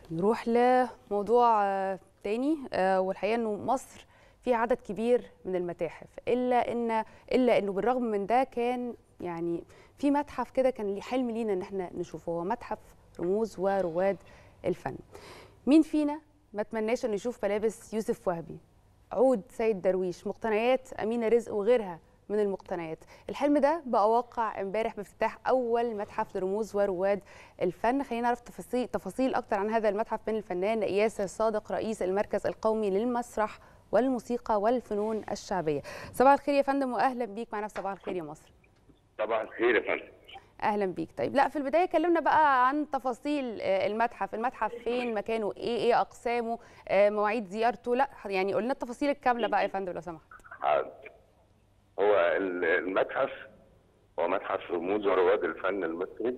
نروح لموضوع آه، تاني آه، والحقيقه انه مصر فيها عدد كبير من المتاحف الا ان الا انه بالرغم من ده كان يعني في متحف كده كان ليه حلم لينا ان احنا نشوفه هو متحف رموز ورواد الفن مين فينا ما تمناش انه يشوف ملابس يوسف وهبي عود سيد درويش مقتنيات امينه رزق وغيرها من المقتنيات الحلم ده بقى واقع امبارح بافتتاح اول متحف لرموز ورواد الفن خلينا نعرف تفاصيل تفاصيل اكتر عن هذا المتحف من الفنان ياسر صادق رئيس المركز القومي للمسرح والموسيقى والفنون الشعبيه صباح الخير يا فندم واهلا بيك معنا في صباح الخير يا مصر طبعا خير يا فندم اهلا بيك طيب لا في البدايه كلمنا بقى عن تفاصيل آه، المتحف المتحف فين مكانه ايه ايه اقسامه آه، مواعيد زيارته لا يعني قلنا التفاصيل الكامله بقى يا فندم لو سمحت حاضر. هو ال- المتحف هو متحف رموز ورواد الفن المصري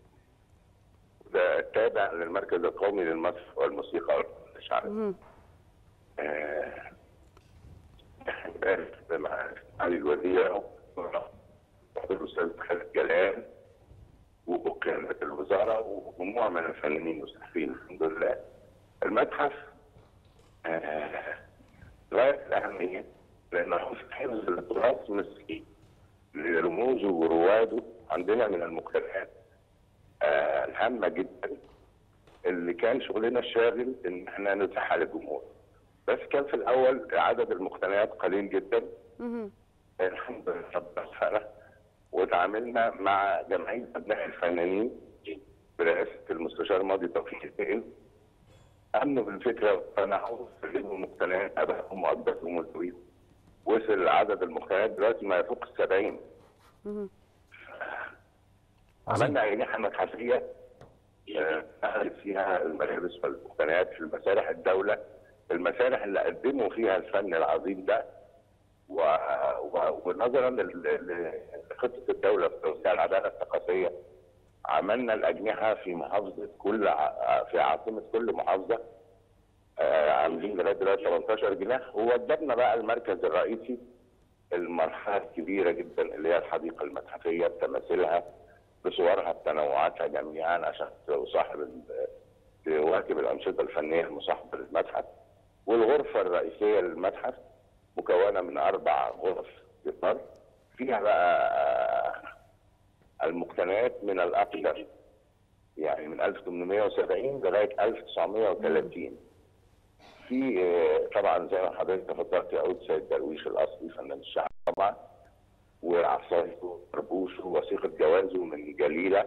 ده تابع للمركز القومي للمسرح والموسيقى الشعبية مهم. آه، امبارح مع علي الوزير الاستاذ خالد جلال وقيادة الوزارة ومجموعة من الفنانين والصحفيين الحمد لله المتحف آه، غاية الأهمية لأنه في حفظ التراث المصري لرموزه ورواده عندنا من المجتمعات آه، الهامة جدا اللي كان شغلنا الشاغل إن احنا نتاحها للجمهور بس كان في الأول عدد المقتنيات قليل جدا مهم. الحمد لله رب العالمين وتعاملنا مع جمعيه ابناء الفنانين برئاسه المستشار ماضي توفيق الدين امنوا بالفكره واقتنعوا سلموا مقتنيات ابائهم واجدادهم والزويد وصل عدد المقتنيات دلوقتي ما يفوق السبعين مهم. عملنا اجنحه متحفيه آه، نعرف فيها الملابس والمقتنيات في مسارح الدوله المسارح اللي قدموا فيها الفن العظيم ده و... و... ونظرا لل- لخطه الدوله في توسيع العداله الثقافيه عملنا الاجنحه في محافظه كل ع... في عاصمه كل محافظه آه، عاملين لغايه دلوقتي 18 جناح ووجدنا بقى المركز الرئيسي المرحله الكبيره جدا اللي هي الحديقه المتحفيه بتماثيلها بصورها بتنوعاتها جميعا عشان تصاحب ال- تواكب الانشطه الفنيه المصاحبه للمتحف والغرفه الرئيسيه للمتحف مكونه من اربع غرف اطار فيها بقى المقتنيات من الاقدم يعني من 1870 لغايه 1930 في آه، طبعا زي ما حضرتك تفضلت عود سيد درويش الاصلي فنان الشعب طبعا وعصايته طربوشه وثيقه جوازه من جليله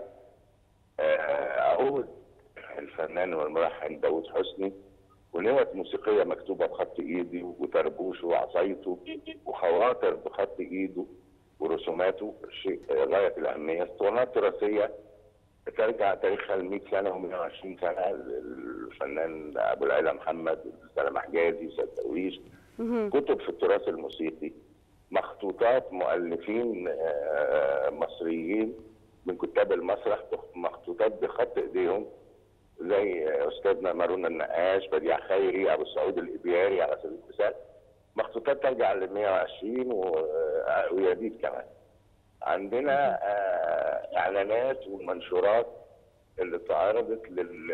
آه، عود الفنان والملحن داوود حسني ونوت موسيقيه مكتوبه بخط ايدي وطربوشه وعصايته وخواطر بخط ايده ورسوماته شيء غايه الاهميه اسطوانات تراثيه ترجع تاريخها ل 100 سنه و120 سنه الفنان ابو العلا محمد سلام حجازي سيد درويش مهم. كتب في التراث الموسيقي مخطوطات مؤلفين آه، مصريين من كتاب المسرح مخطوطات بخط ايديهم زي استاذنا مارون النقاش بديع خيري ابو سعود الابياري على سبيل المثال مخطوطات ترجع ل 120 و- ويزيد كمان عندنا آه، اعلانات ومنشورات اللي اتعرضت لل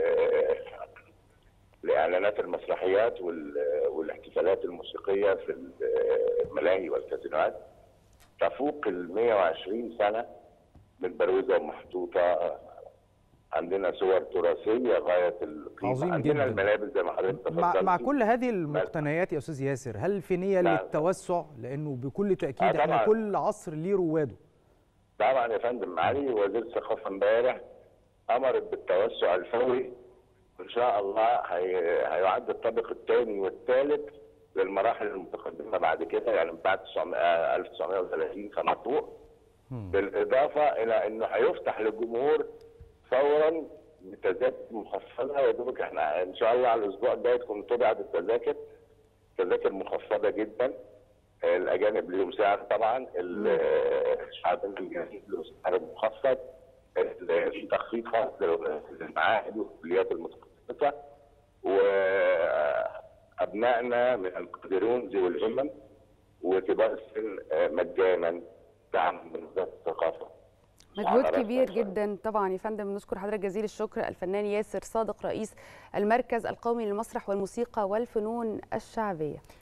لاعلانات المسرحيات وال- والاحتفالات الموسيقيه في الملاهي والكازينوات تفوق ال 120 سنه متبروزه ومحطوطه عندنا صور تراثيه غايه القيمه عظيم عندنا جداً. الملابس زي ما حضرتك مع, تفضلت مع كل هذه المقتنيات يا استاذ ياسر هل في نيه نعم. للتوسع لانه بكل تاكيد آه، احنا طبعاً. كل عصر ليه رواده طبعا يا فندم معالي وزير الثقافه امبارح امرت بالتوسع الفوري وان شاء الله هي... هيعد الطابق الثاني والثالث للمراحل المتقدمه بعد كده يعني من بعد 900 آه، 1930 فما فوق بالاضافه الى انه هيفتح للجمهور فورا بتذاكر مخفضه يا دوبك احنا ان شاء الله على الاسبوع الجاي تكون طبعت التذاكر تذاكر مخفضه جدا الاجانب ليهم سعر طبعا الشعب الجديد له سعر مخفض ال- في تخفيض خاص للمعاهد والكليات المتخصصه وابنائنا من القادرون ذوي الهمم وكبار السن آه، مجانا دعم من وزاره الثقافه مجهود وعلى كبير رأسنا جدا طبعا يا فندم نشكر حضرتك جزيل الشكر الفنان ياسر صادق رئيس المركز القومي للمسرح والموسيقى والفنون الشعبيه